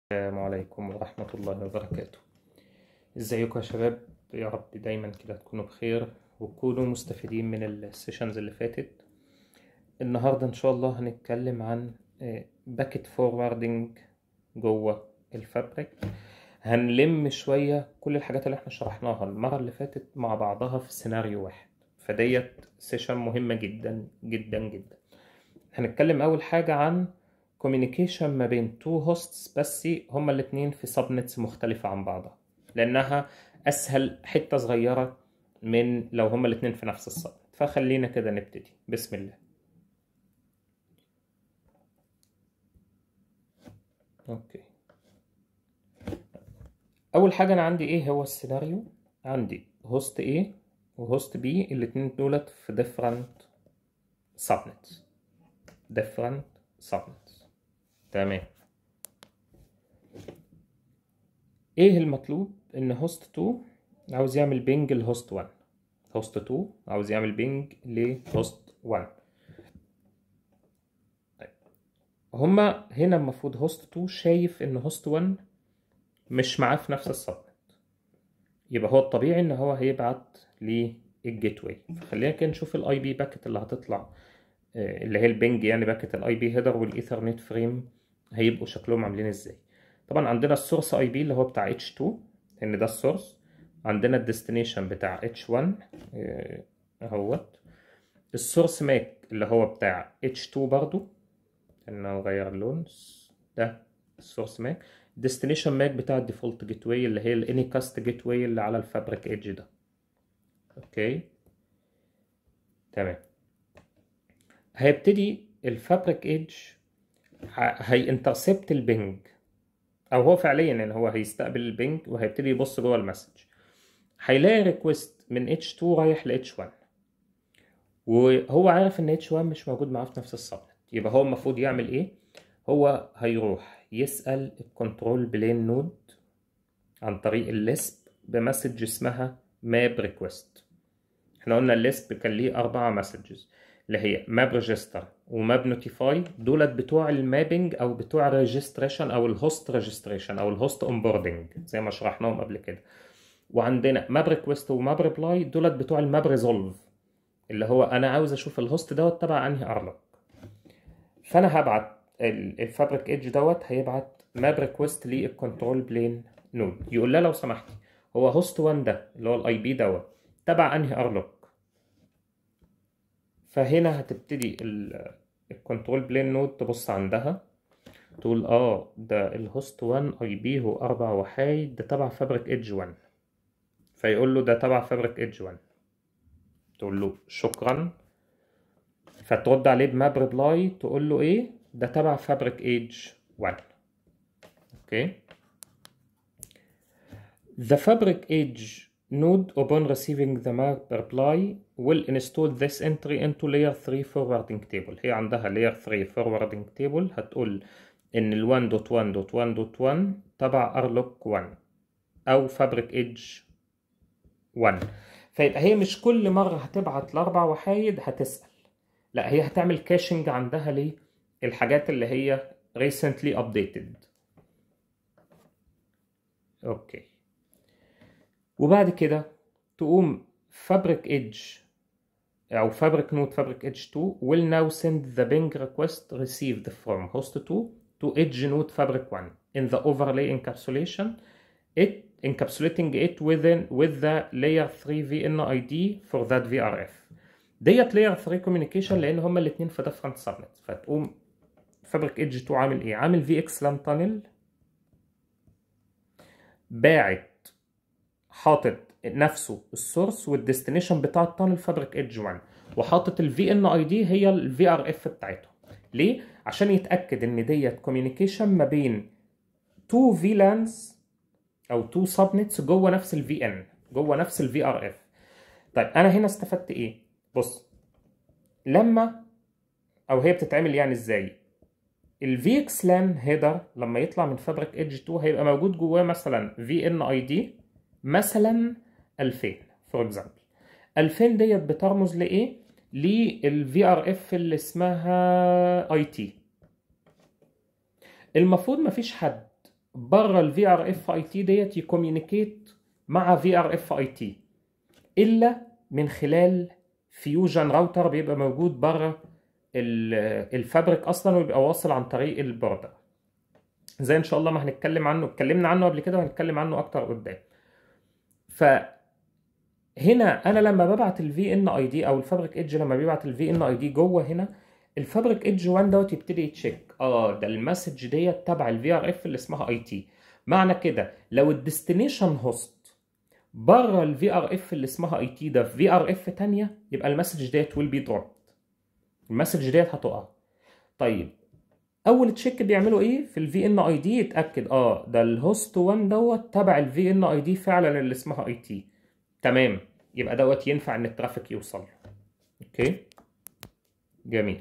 السلام عليكم ورحمة الله وبركاته ازيكم يا شباب يا رب دايما كده تكونوا بخير وتكونوا مستفيدين من السيشنز اللي فاتت النهاردة ان شاء الله هنتكلم عن باكت فوروردنج جوه الفابريك هنلم شوية كل الحاجات اللي احنا شرحناها المرة اللي فاتت مع بعضها في سيناريو واحد فديت سيشن مهمة جدا جدا جدا هنتكلم أول حاجة عن كوميونيكيشن ما بين تو هوستس بس هما الاتنين في سبنتس مختلفة عن بعضها لأنها أسهل حتة صغيرة من لو هما الاتنين في نفس السبنت فخلينا كده نبتدي بسم الله اوكي اول حاجه انا عندي ايه هو السيناريو عندي هوست A وهوست B الاتنين دولت في different subnets different subnets تمام ايه المطلوب ان هوست 2 عاوز يعمل بينج لهوست 1 هوست 2 عاوز يعمل بينج لهوست 1 طيب هما هنا المفروض هوست 2 شايف ان هوست 1 مش معاه في نفس السبنت يبقى هو الطبيعي ان هو هيبعت للجيت واي فخلينا كده نشوف الاي بي باكت اللي هتطلع اللي هي البنج يعني باكت الاي بي هيدر والايثرنت فريم هيبقوا شكلهم عاملين ازاي طبعا عندنا السورس اي بي اللي هو بتاع اتش 2 ان ده السورس عندنا الديستنيشن بتاع اتش 1 اهوت السورس ماك اللي هو بتاع اتش 2 برضو ان نغير اللون ده السورس ماك الديستنيشن ماك بتاع الديفولت جيت واي اللي هي الاني كاست جيت واي اللي على الفابريك ايدج ده اوكي تمام هيبتدي الفابريك ايدج هينترسبت البنج او هو فعليا ان هو هيستقبل البنج وهيبتدي يبص جوه المسج هيلاقي ريكوست من H2 رايح ل H1 وهو عارف ان H1 مش موجود معاه في نفس السبنت يبقى هو المفروض يعمل ايه هو هيروح يسأل الكنترول بلين نود عن طريق الليسب بمسج اسمها ماب ريكوست احنا قلنا الليسب كان ليه اربعة مسجز اللي هي ماب ريجستر وماب نوتيفاي دولت بتوع المابنج او بتوع ريجستريشن او الهوست ريجستريشن او الهوست اونبوردنج زي ما شرحناهم قبل كده وعندنا ماب ريكوست وماب ريبلاي دولت بتوع الماب ريزولف اللي هو انا عاوز اشوف الهوست دوت تبع انهي ارلوك فانا هبعت الفابريك ايدج دوت هيبعت ماب ريكوست للكنترول بلين نود يقول لها لو سمحتي هو هوست 1 ده اللي هو الاي بي دوت تبع انهي ارلوك فهنا هتبتدي الكنترول بلين نود تبص عندها تقول اه ده الهوست 1 اي بي هو اربع وحايد ده تبع فابريك ايدج 1 فيقول له ده تبع فابريك ايدج 1 تقول له شكرا فترد عليه بماب ريبلاي تقول له ايه ده تبع فابريك ايدج 1 اوكي The fabric edge node upon receiving the map reply will install this entry into layer 3 forwarding table هي عندها layer 3 forwarding table هتقول ان ال 1.1.1.1 تبع arlock 1 او fabric edge 1 فيبقى هي مش كل مرة هتبعت لأربع وحايد هتسأل لا هي هتعمل كاشنج عندها ليه الحاجات اللي هي recently updated اوكي وبعد كده تقوم fabric edge او fabric node fabric edge 2 will now send the ping request received from host 2 to edge node fabric 1 in the overlay encapsulation it encapsulating it within with the layer 3 VN ID for that VRF ديت layer 3 communication لان هما الاثنين في different subnets فتقوم فابريك ايدج 2 عامل ايه عامل في اكس لان تانل باعت حاطط نفسه السورس والديستنيشن بتاع التانل فابريك ايدج 1 وحاطط الفي ان اي دي هي الفي ار اف بتاعته ليه عشان يتاكد ان ديت كوميونيكيشن ما بين تو في لانز او تو سبنتس جوه نفس الفي ان جوه نفس الفي ار اف طيب انا هنا استفدت ايه بص لما او هي بتتعمل يعني ازاي الفي اكس لان هيدر لما يطلع من فابريك ايدج 2 هيبقى موجود جواه مثلا في ان اي دي مثلا 2000 فور اكزامبل 2000 ديت بترمز لايه للفي ار اف اللي اسمها اي تي المفروض مفيش حد بره الفي ار اف اي تي ديت يكوميونيكيت مع في ار اف اي تي الا من خلال فيوجن راوتر بيبقى موجود بره الفابريك اصلا ويبقى واصل عن طريق البوردر زي ان شاء الله ما هنتكلم عنه اتكلمنا عنه قبل كده وهنتكلم عنه اكتر قدام فهنا انا لما ببعت الفي ان اي دي او الفابريك ايدج لما بيبعت الفي ان اي دي جوه هنا الفابريك ايدج 1 دوت يبتدي يتشيك اه ده المسج ديت تبع الفي ار اف اللي اسمها اي تي معنى كده لو الديستنيشن هوست بره الفي ار اف اللي اسمها اي تي ده في في ار اف ثانيه يبقى المسج ديت ويل بي دروبد المسج ديت هتقع طيب اول تشيك بيعملوا ايه في الفي ان اي دي يتاكد اه ده الهوست 1 دوت تبع الفي ان اي دي فعلا اللي اسمها اي تي تمام يبقى دوت ينفع ان الترافيك يوصل اوكي جميل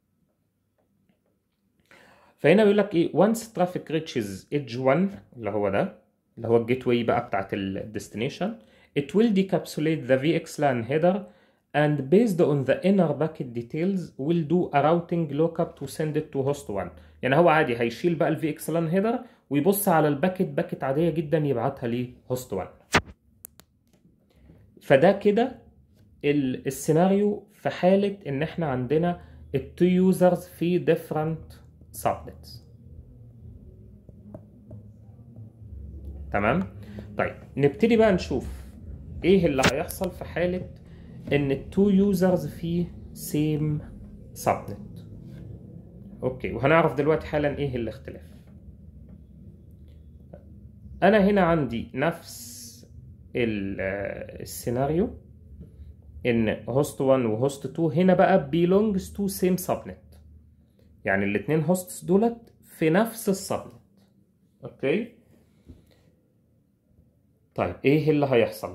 فهنا بيقول لك ايه once traffic reaches edge 1 اللي هو ده اللي هو الجيت واي بقى بتاعت الديستنيشن it will decapsulate the VXLAN header and based on the inner packet details will do a routing lookup to send it to host 1 يعني هو عادي هيشيل بقى ال VXLAN header ويبص على الباكت باكت عادية جدا يبعتها لهوست 1 فده كده السيناريو في حالة ان احنا عندنا التو يوزرز في different subnets تمام طيب نبتدي بقى نشوف ايه اللي هيحصل في حالة ان التو يوزرز في سيم subnet اوكي وهنعرف دلوقتي حالا ايه الاختلاف انا هنا عندي نفس السيناريو ان هوست 1 وهوست 2 هنا بقى belongs to same subnet يعني الاثنين هوستس دولت في نفس السبنت اوكي طيب ايه اللي هيحصل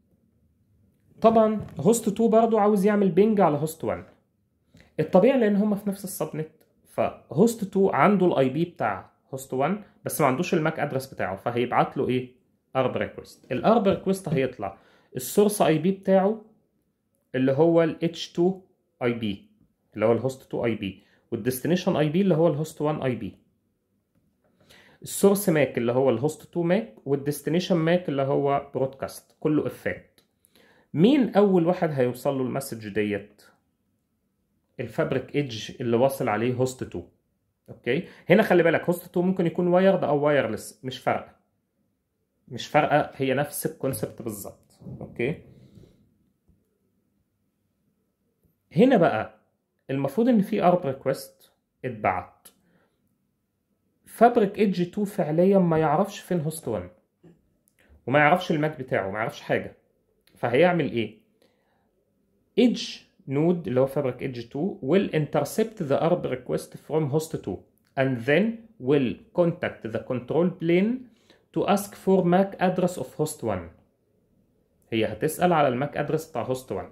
طبعا هوست 2 برضو عاوز يعمل بينج على هوست 1 الطبيعي لان هما في نفس السبنت فهوست 2 عنده الاي بي بتاع هوست 1 بس ما عندوش الماك ادرس بتاعه فهيبعت له ايه ارب ريكوست الارب ريكوست هيطلع السورس اي بي بتاعه اللي هو ال H2 اي بي اللي هو الهوست 2 اي بي والديستنيشن اي بي اللي هو الهوست 1 اي بي السورس ماك اللي هو الهوست 2 ماك والديستنيشن ماك اللي هو برودكاست كله افات مين اول واحد هيوصل له المسج ديت الفابريك ايدج اللي واصل عليه هوست 2 اوكي هنا خلي بالك هوست 2 ممكن يكون وايرد او وايرلس مش فارقه مش فارقه هي نفس الكونسبت بالظبط اوكي هنا بقى المفروض ان في ارب ريكوست اتبعت فابريك ايدج 2 فعليا ما يعرفش فين هوست 1 وما يعرفش الماك بتاعه ما يعرفش حاجه فهيعمل ايه ايدج نود اللي هو فابريك ايدج 2 will intercept the arb request from host 2 and then will contact the control plane to ask for MAC address of host 1 هي هتسأل على الماك ادرس بتاع هوست 1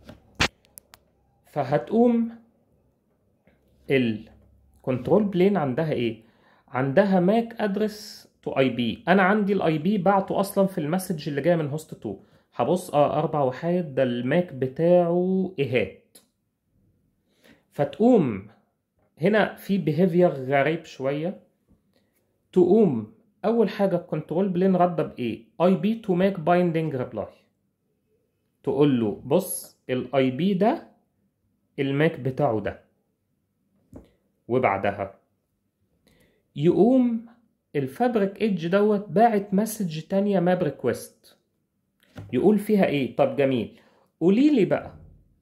فهتقوم الكنترول بلين عندها ايه عندها ماك ادرس تو اي بي انا عندي الاي بي بعته اصلا في المسج اللي جايه من هوست 2 هبص اه اربع وحيد ده الماك بتاعه ايهات فتقوم هنا في بيهيفير غريب شويه تقوم اول حاجه الكنترول بلين رده بايه اي بي تو ماك بايندينج ريبلاي تقول له بص الاي بي ده الماك بتاعه ده وبعدها يقوم الفابريك ايدج دوت باعت مسج تانية ماب ريكويست يقول فيها ايه طب جميل قولي لي بقى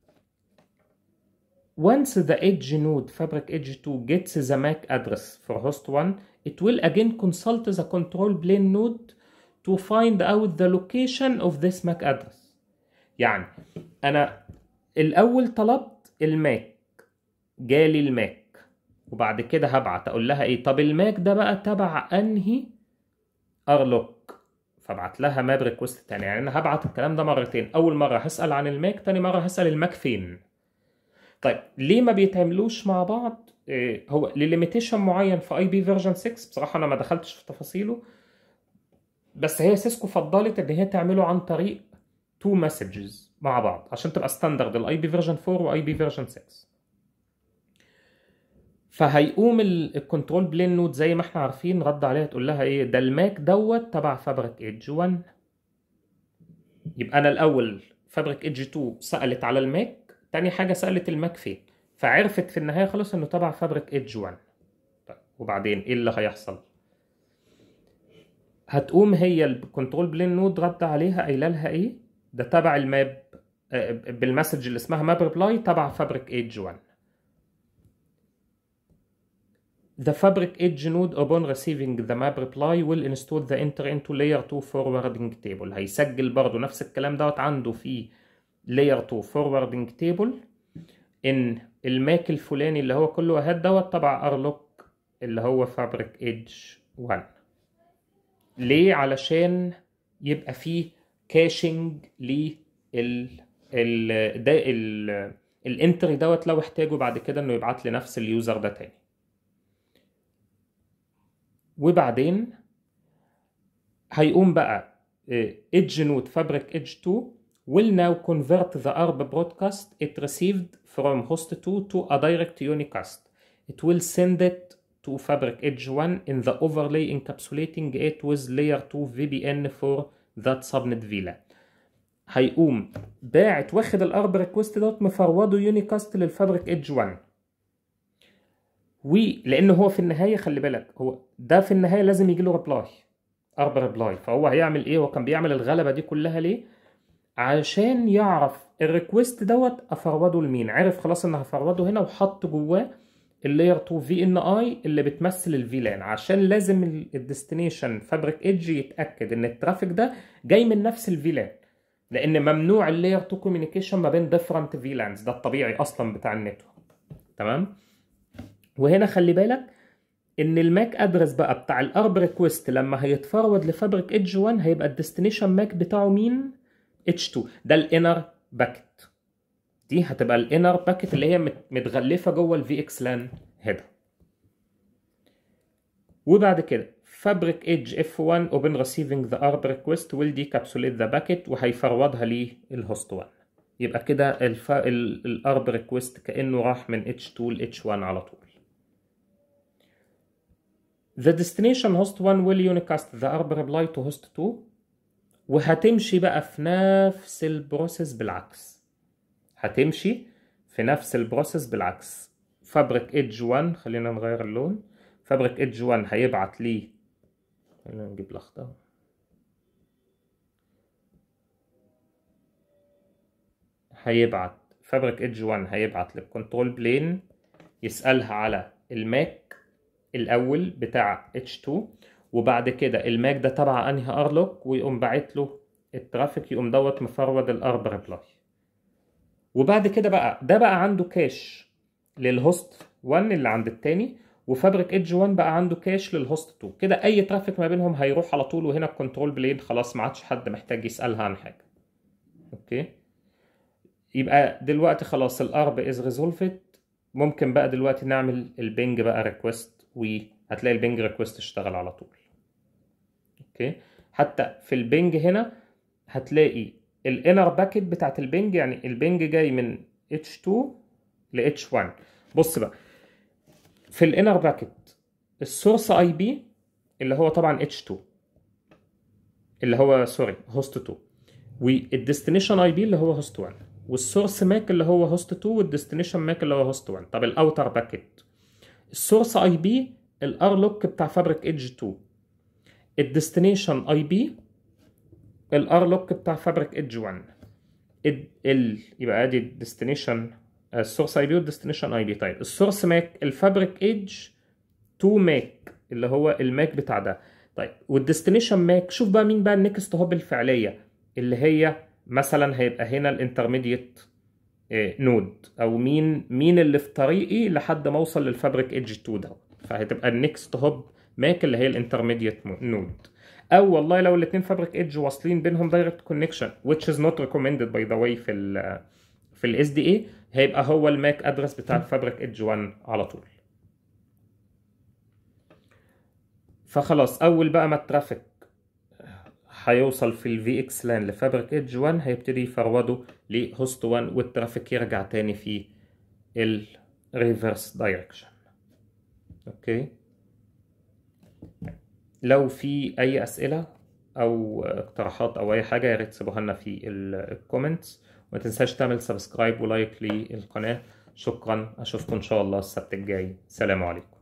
once the edge node fabric edge 2 gets the MAC address for host 1 it will again consult the control plane node to find out the location of this MAC address يعني انا الاول طلبت الماك جالي الماك وبعد كده هبعت اقول لها ايه طب الماك ده بقى تبع انهي ارلوك فابعت لها ماب ريكوست تاني يعني انا هبعت الكلام ده مرتين اول مره هسال عن الماك تاني مره هسال الماك فين طيب ليه ما بيتعملوش مع بعض إيه هو لليميتيشن معين في اي بي فيرجن 6 بصراحه انا ما دخلتش في تفاصيله بس هي سيسكو فضلت ان هي تعمله عن طريق تو مسجز مع بعض عشان تبقى ستاندرد الاي بي فيرجن 4 واي بي فيرجن 6 فهيقوم الكنترول بلين نود زي ما احنا عارفين رد عليها تقول لها ايه ده الماك دوت تبع فابريك ايدج 1 يبقى انا الاول فابريك ايدج 2 سالت على الماك تاني حاجه سالت الماك فين فعرفت في النهايه خلاص انه تبع فابريك ايدج 1 طيب وبعدين ايه اللي هيحصل هتقوم هي الكنترول بلين نود رد عليها قايله لها ايه ده تبع الماب آه، بالمسج اللي اسمها ماب ريبلاي تبع فابريك ايدج 1 The fabric edge node upon receiving the map reply will install the enter into layer 2 forwarding table هيسجل برضو نفس الكلام دوت عنده في layer 2 forwarding table ان الماك الفلاني اللي هو كله اهات دوت تبع ارلوك اللي هو fabric edge 1 ليه علشان يبقى فيه كاشنج لل ال ده ال الانتري دوت لو احتاجه بعد كده انه يبعت لنفس اليوزر ده تاني وبعدين هيقوم بقى ايدج نود فابريك ايدج 2 will now convert the ARB broadcast it received from host 2 to a direct unicast. It will send it to Fabric Edge 1 in the overlay encapsulating it with layer 2 VPN for that subnet VLAN. هيقوم باعت واخد الارب ريكوست دوت مفروضه يونيكاست للفابريك ايدج 1 ولان هو في النهايه خلي بالك هو ده في النهايه لازم يجي له ريبلاي ارب ريبلاي فهو هيعمل ايه هو كان بيعمل الغلبه دي كلها ليه عشان يعرف الريكوست دوت افروده لمين عرف خلاص ان هفروده هنا وحط جواه اللاير 2 في ان اي اللي بتمثل الفيلان عشان لازم الديستنيشن فابريك ايدج يتاكد ان الترافيك ده جاي من نفس الفيلان لان ممنوع اللاير 2 كوميونيكيشن ما بين ديفرنت فيلانز ده الطبيعي اصلا بتاع النتورك تمام وهنا خلي بالك ان الماك ادرس بقى بتاع الارب ريكوست لما هيتفرود لفابريك ايدج 1 هيبقى الديستنيشن ماك بتاعه مين اتش 2 ده الانر باكت دي هتبقى الانر باكت اللي هي متغلفه جوه الفي اكس لان هيدر وبعد كده فابريك ايدج اف 1 اوبن ريسيفنج ذا ارب ريكوست ويل ديكابسوليت ذا باكت وهيفرودها للهوست 1 يبقى كده الف... الارب ريكوست كانه راح من اتش 2 ل اتش 1 على طول The destination host 1 will unicast the arb reply to host 2 وهتمشي بقى في نفس البروسيس بالعكس هتمشي في نفس البروسيس بالعكس فابريك ايدج 1 خلينا نغير اللون فابريك ايدج 1 هيبعت لي خلينا نجيب الاخضر هيبعت فابريك ايدج 1 هيبعت للكنترول بلين يسألها على الماك الاول بتاع H2 وبعد كده الماك ده تبع انهي ارلوك ويقوم باعت له الترافيك يقوم دوت مفرود الارب ريبلاي وبعد كده بقى ده بقى عنده كاش للهوست 1 اللي عند التاني وفابريك ايدج 1 بقى عنده كاش للهوست 2 كده اي ترافيك ما بينهم هيروح على طول وهنا الكنترول بلين خلاص ما عادش حد محتاج يسالها عن حاجه اوكي يبقى دلوقتي خلاص الارب از ريزولفد ممكن بقى دلوقتي نعمل البنج بقى ريكوست وهتلاقي البنج ريكوست اشتغل على طول اوكي حتى في البنج هنا هتلاقي الانر باكيت بتاعت البنج يعني البنج جاي من H2 ل H1 بص بقى في الانر باكيت السورس اي بي اللي هو طبعا H2 اللي هو سوري هوست 2 والديستنيشن اي بي اللي هو هوست 1 والسورس ماك اللي هو هوست 2 والديستنيشن ماك اللي هو هوست 1 طب الاوتر باكيت السورس اي بي الار لوك بتاع فابريك ايدج 2 الديستنيشن اي بي الار لوك بتاع فابريك ايدج 1 ال, ال يبقى ادي الديستنيشن السورس اي بي والديستنيشن اي بي طيب السورس ماك الفابريك ايدج 2 ماك اللي هو الماك بتاع ده طيب والديستنيشن ماك شوف بقى مين بقى النكست هوب الفعليه اللي هي مثلا هيبقى هنا الانترميديت نود او مين مين اللي في طريقي لحد ما اوصل للفابريك ايدج 2 ده فهتبقى النكست هوب ماك اللي هي الانترميديت نود او والله لو الاثنين فابريك ايدج واصلين بينهم دايركت كونكشن which is not recommended by the way في ال في الاس دي اي هيبقى هو الماك ادرس بتاع الفابريك ايدج 1 على طول فخلاص اول بقى ما الترافيك هيوصل في الفي اكس لان لفابريك ايدج 1 هيبتدي يفروده لهوست 1 والترافيك يرجع تاني في الريفرس دايركشن اوكي لو في اي اسئله او اقتراحات او اي حاجه يا ريت تسيبوها لنا في الكومنتس وما تنساش تعمل سبسكرايب ولايك للقناه شكرا اشوفكم ان شاء الله السبت الجاي سلام عليكم